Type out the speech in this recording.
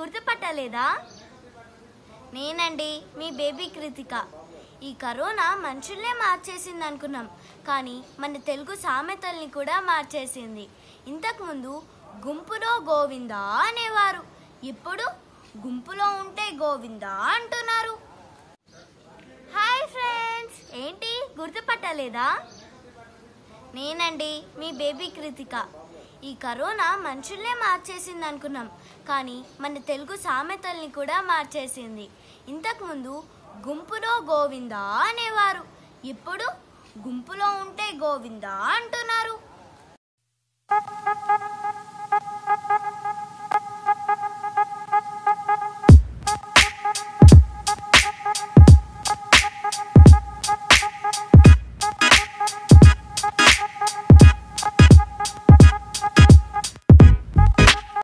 గుర్తుపట్టలేదా నేనండి మీ బేబీ కృతిక ఈ కరోనా మనుషుల్నే మార్చేసింది అనుకున్నాం కానీ మన తెలుగు సామెతల్ని కూడా మార్చేసింది ఇంతకుముందు గుంపులో గోవిందా అనేవారు ఇప్పుడు గుంపులో ఉంటే గోవిందా అంటున్నారు హాయ్ ఫ్రెండ్స్ ఏంటి గుర్తుపట్టలేదా నేనండి మీ బేబీ కృతిక ఈ కరోనా మనుషుల్నే మార్చేసింది అనుకున్నాం కానీ మన తెలుగు సామెతల్ని కూడా మార్చేసింది ఇంతకుముందు గుంపులో గోవిందా అనేవారు ఇప్పుడు గుంపులో ఉంటే గోవిందా అంటున్నారు